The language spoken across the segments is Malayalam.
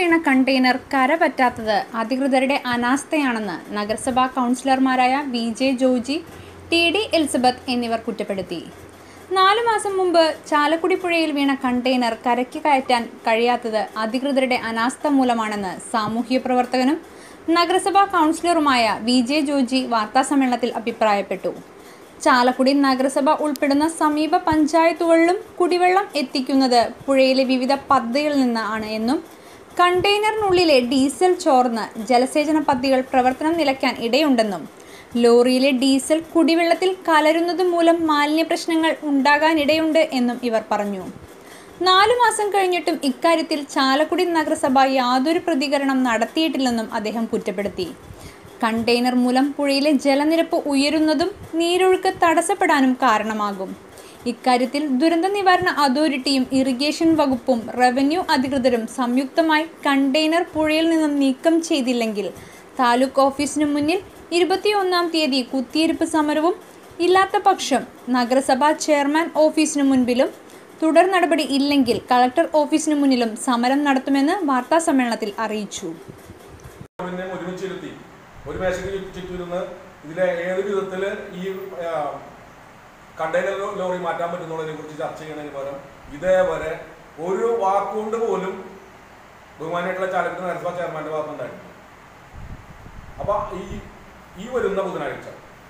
വീണ കണ്ടെയ്നർ കര പറ്റാത്തത് അധികൃതരുടെ അനാസ്ഥയാണെന്ന് നഗരസഭാ കൗൺസിലർമാരായ V J Joji T D Elizabeth എന്നിവർ കുറ്റപ്പെടുത്തി നാലു മാസം മുമ്പ് ചാലക്കുടി പുഴയിൽ വീണ കണ്ടെയ്നർ കരയ്ക്ക് കയറ്റാൻ കഴിയാത്തത് അധികൃതരുടെ അനാസ്ഥ മൂലമാണെന്ന് സാമൂഹ്യ പ്രവർത്തകനും നഗരസഭാ കൗൺസിലറുമായ വി ജെ ജോജി വാർത്താസമ്മേളനത്തിൽ അഭിപ്രായപ്പെട്ടു ചാലക്കുടി നഗരസഭ ഉൾപ്പെടുന്ന സമീപ പഞ്ചായത്തുകളിലും കുടിവെള്ളം എത്തിക്കുന്നത് പുഴയിലെ വിവിധ പദ്ധതികളിൽ നിന്നാണ് എന്നും കണ്ടെയ്നറിനുള്ളിലെ ഡീസൽ ചോർന്ന് ജലസേചന പദ്ധതികൾ പ്രവർത്തനം നിലയ്ക്കാൻ ഇടയുണ്ടെന്നും ലോറിയിലെ ഡീസൽ കുടിവെള്ളത്തിൽ കലരുന്നത് മൂലം മാലിന്യ പ്രശ്നങ്ങൾ ഉണ്ടാകാനിടയുണ്ട് എന്നും ഇവർ പറഞ്ഞു നാലു മാസം കഴിഞ്ഞിട്ടും ഇക്കാര്യത്തിൽ ചാലക്കുടി നഗരസഭ യാതൊരു പ്രതികരണം നടത്തിയിട്ടില്ലെന്നും അദ്ദേഹം കുറ്റപ്പെടുത്തി കണ്ടെയ്നർ മൂലം പുഴയിലെ ജലനിരപ്പ് ഉയരുന്നതും നീരൊഴുക്ക് തടസ്സപ്പെടാനും കാരണമാകും ഇക്കാര്യത്തിൽ ദുരന്ത നിവാരണ അതോറിറ്റിയും ഇറിഗേഷൻ വകുപ്പും റവന്യൂ അധികൃതരും സംയുക്തമായി കണ്ടെയ്നർ പുഴയിൽ നിന്നും നീക്കം ചെയ്തില്ലെങ്കിൽ താലൂക്ക് ഓഫീസിനു മുന്നിൽ ഇരുപത്തിയൊന്നാം തീയതി കുത്തിയിരിപ്പ് സമരവും ഇല്ലാത്ത പക്ഷം നഗരസഭാ ചെയർമാൻ ഓഫീസിനു മുൻപിലും തുടർ നടപടി ഇല്ലെങ്കിൽ കളക്ടർ ഓഫീസിനു മുന്നിലും സമരം നടത്തുമെന്ന് വാർത്താസമ്മേളനത്തിൽ അറിയിച്ചു പിന്നെ ഒരുമിച്ചിരുത്തി ഒരു മേശയ്ക്ക് ചുറ്റി- ചുറ്റിരുന്ന് ഇതിലെ ഏത് വിധത്തിൽ ഈ ആ, കണ്ടെയ്നർ ലോറി മാറ്റാൻ പറ്റുന്നതിനെ കുറിച്ച് ചർച്ച ചെയ്യുന്നതിന് പകരം ഇതേവരെ ഒരു വാക്കുകൊണ്ട് പോലും ബഹുമാനായിട്ടുള്ള ചാലക്കുടി നഗരസഭാ ചെയർമാന്റെ ഭാഗത്തുനിന്നുണ്ടായിട്ടില്ല അപ്പൊ ഈ ഈ വരുന്ന ബുധനാഴ്ച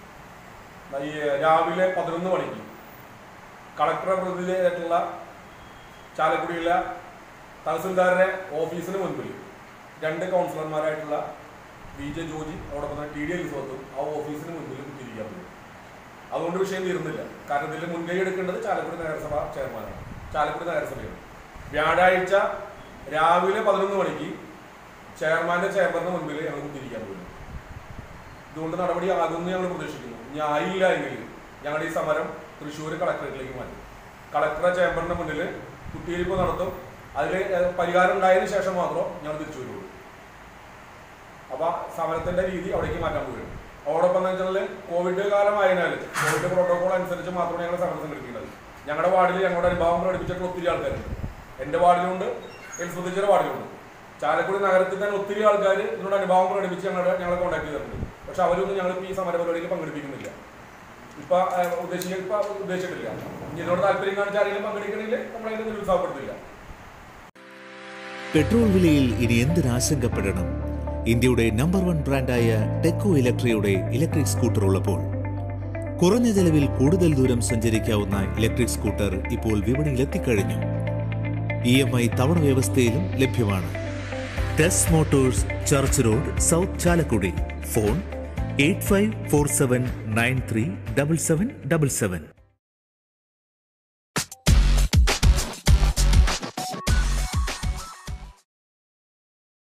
ഈ രാവിലെ പതിനൊന്ന് മണിക്ക് കളക്ടറെ പ്രതിനിധിയായിട്ടുള്ള ചാലക്കുടിയിലെ തഹസിൽദാരുടെ ഓഫീസിന് മുൻപിൽ രണ്ട് കൗൺസിലർമാരായിട്ടുള്ള വി ജെ ജോജി അതോടൊപ്പം തന്നെ ടി ഡി എലിസബത്തും ആ ഓഫീസിന് മുൻപിൽ കുത്തിയിരിക്കാൻ പറ്റും അതുകൊണ്ട് വിഷയം തീർന്നില്ല കാരണം ഇതിൽ മുൻകൈ എടുക്കേണ്ടത് ചാലക്കുടി നഗരസഭ ചെയർമാനാണ് ചാലക്കുടി നഗരസഭയാണ് വ്യാഴാഴ്ച രാവിലെ പതിനൊന്ന് മണിക്ക് ചെയർമാന്റെ ചേംബറിന് മുൻപിൽ ഞങ്ങൾ കുത്തിയിരിക്കാൻ പോയി ഇതുകൊണ്ട് നടപടി ആകുമെന്ന് ഞങ്ങൾ പ്രതീക്ഷിക്കുന്നു ഇനി ആയില്ല എങ്കിൽ ഞങ്ങളുടെ ഈ സമരം തൃശ്ശൂർ കളക്ടറേറ്റിലേക്ക് മാറ്റും കളക്ടറെ ചേംബറിന്റെ മുന്നിൽ കുത്തിയിരിപ്പ് നടത്തും അതിൽ പരിഹാരം ഉണ്ടായതിനു ശേഷം മാത്രം ഞങ്ങൾ തിരിച്ചു വരുള്ളൂ അപ്പൊ സമരത്തിന്റെ രീതി അവിടേക്ക് മാറ്റാൻ പോവുകയാണ് അതോടൊപ്പം എന്ന് വെച്ചാൽ കോവിഡ് കാലമായതിനാൽ കോവിഡ് പ്രോട്ടോകോൾ അനുസരിച്ച് മാത്രമേ ഞങ്ങൾ സമരം സംഘടിപ്പിക്കുന്നത് ഞങ്ങളുടെ വാർഡിൽ ഞങ്ങളുടെ അനുഭവം പ്രകടിപ്പിച്ചിട്ടുള്ള ഒത്തിരി ആൾക്കാരുണ്ട് എന്റെ വാർഡിലുണ്ട് എൽസുദ്ദിച്ചിയുടെ വാർഡിലുണ്ട് ചാലക്കുടി നഗരത്തിൽ തന്നെ ഒത്തിരി ആൾക്കാർ ഇതിനോട് അനുഭവം പ്രകടിപ്പിച്ച് ഞങ്ങളുടെ ഞങ്ങളെ കോൺടാക്ട് ചെയ്തിട്ടുണ്ട് പക്ഷെ അവരൊന്നും ഞങ്ങൾ ഈ സമര പരിപാടിയിൽ പങ്കെടുപ്പിക്കുന്നില്ല ഇപ്പൊ ഏഹ്, ഉദ്ദേശിക്ക ഇപ്പൊ ഉദ്ദേശിച്ചിട്ടില്ല ഇനി ഇതിനോട് താല്പര്യം കാണിച്ച ആരെങ്കിലും പങ്കെടുക്കണമെങ്കിൽ നമ്മളതിനെ നിരുത്സാഹപ്പെടുത്തില്ല പെട്രോൾ വിലയിൽ ഇനി എന്തിനാശങ്കപ്പെടണം ഇന്ത്യയുടെ നമ്പർ വൺ ബ്രാൻഡായ ടെക്കോ ഇലക്ട്രിയുടെ ഇലക്ട്രിക് സ്കൂട്ടർ ഉള്ളപ്പോൾ കുറഞ്ഞ ചെലവിൽ കൂടുതൽ ദൂരം സഞ്ചരിക്കാവുന്ന ഇലക്ട്രിക് സ്കൂട്ടർ ഇപ്പോൾ വിപണിയിൽ എത്തിക്കഴിഞ്ഞു ഇ എം ഐ തവണ വ്യവസ്ഥയിലും ലഭ്യമാണ് ടെസ് motors church road south Chalakudy phone eight five four seven nine three double seven double seven